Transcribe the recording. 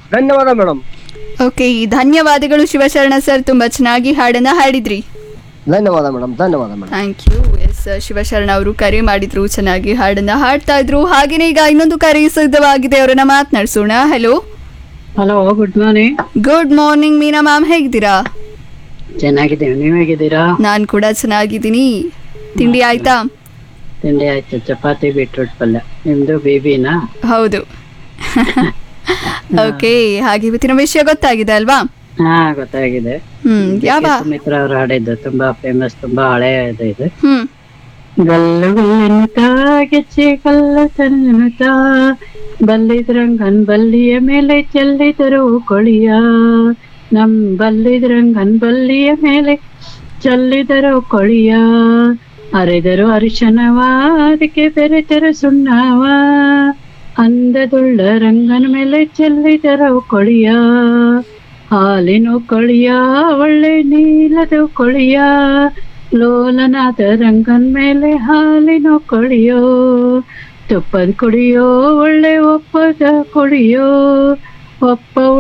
ಧನ್ಯವಾದ madam okay ಧನ್ಯವಾದಗಳು Shivasharana sir ತುಂಬಾ ಚೆನ್ನಾಗಿ ಹಾಡನ್ನ ಹಾಡಿದ್ರಿ ಧನ್ಯವಾದ ಮೇಡಮ್ ಧನ್ಯವಾದ madam thank you S Shivasharana ಅವರು ಕರೆ ಮಾಡಿದ್ರು ಚೆನ್ನಾಗಿ ಹಾಡನ್ನ ಹಾಡ್ತಾ ಇದ್ರು ಹಾಗೇನೆ ಈಗ ಇನ್ನೊಂದು ಕರೆ ಸಿದ್ಧವಾಗಿದೆ ಅವರನ್ನ ಮಾತನಾಡಿಸೋಣ hello hello good morning good morning Meena ma'am ಹೇಗಿದ್ದೀರಾ ಚೆನ್ನಾಗಿದ್ದೀವಿ ನೀವು ಹೇಗಿದ್ದೀರಾ ನಾನು ಕೂಡ ಚೆನ್ನಾಗಿದ್ದೀನಿ ತಿಂಡಿ ಆಯ್ತಾ ತಿಂಡಿ ಆಯ್ತು ಚಪಾತಿ ಬೀಟ್ರೂಟ್ ಪಲ್ಯ ನಿಮ್ದು ಬೇಬಿನಾ ಹೌದು ಓಕೆ ಹಾಗೆ ಇವತ್ತಿನ ವಿಷಯ ಗೊತ್ತಾಗಿದೆ ಅಲ್ವಾ ಹಾ ಗೊತ್ತಾಗಿದೆ ಹ್ಮ್ ಯಾವ ಸುಮಿತ್ರ ಅವರು ಹಾಡಿದ್ದು ತುಂಬಾ ಫೇಮಸ್ ತುಂಬಾ ಹಳೆ ಇದು ಇದು ಹ್ಮ್ ಗಲ್ಲು ಗಲ್ಲನುತ ಗೆಚ್ಚೆ ಕಲ್ಲ ತನ್ನುತ ಬಲ್ಲಿದ್ರಂಗನ್ ಬಲ್ಲಿಯ ಮೇಲೆ ಚೆಲ್ಲಿದರು ಕೊಳಿಯ ನಮ್ ಬಲ್ಲಿದ್ರಂಗನ್ ಬಲ್ಲಿಯ ಮೇಲೆ ಚೆಲ್ಲಿದರು ಕೊಳಿಯ ಅರೆದರು ಅರಿಶನವ ಅದಕ್ಕೆ ಬೆರೆತರು ಸುಣ್ಣವ ಅಂದದುಳ್ಳ ರಂಗನ ಮೇಲೆ ಚೆಲ್ಲಿದರು ಕೊಳಿಯ ಹಾಲಿನ ಕೊಳಿಯ ಒಳ್ಳೆ ನೀಲದು ಕೊಳಿಯ ಲೋಲನಾದ ರಂಗನ್ ಮೇಲೆ ಹಾಲಿನ ಕೊಳಿಯೋ ತುಪ್ಪದ ಕುಡಿಯೋ ಒಳ್ಳೆ ಒಪ್ಪದ ಕುಡಿಯೋ ಒಪ್ಪ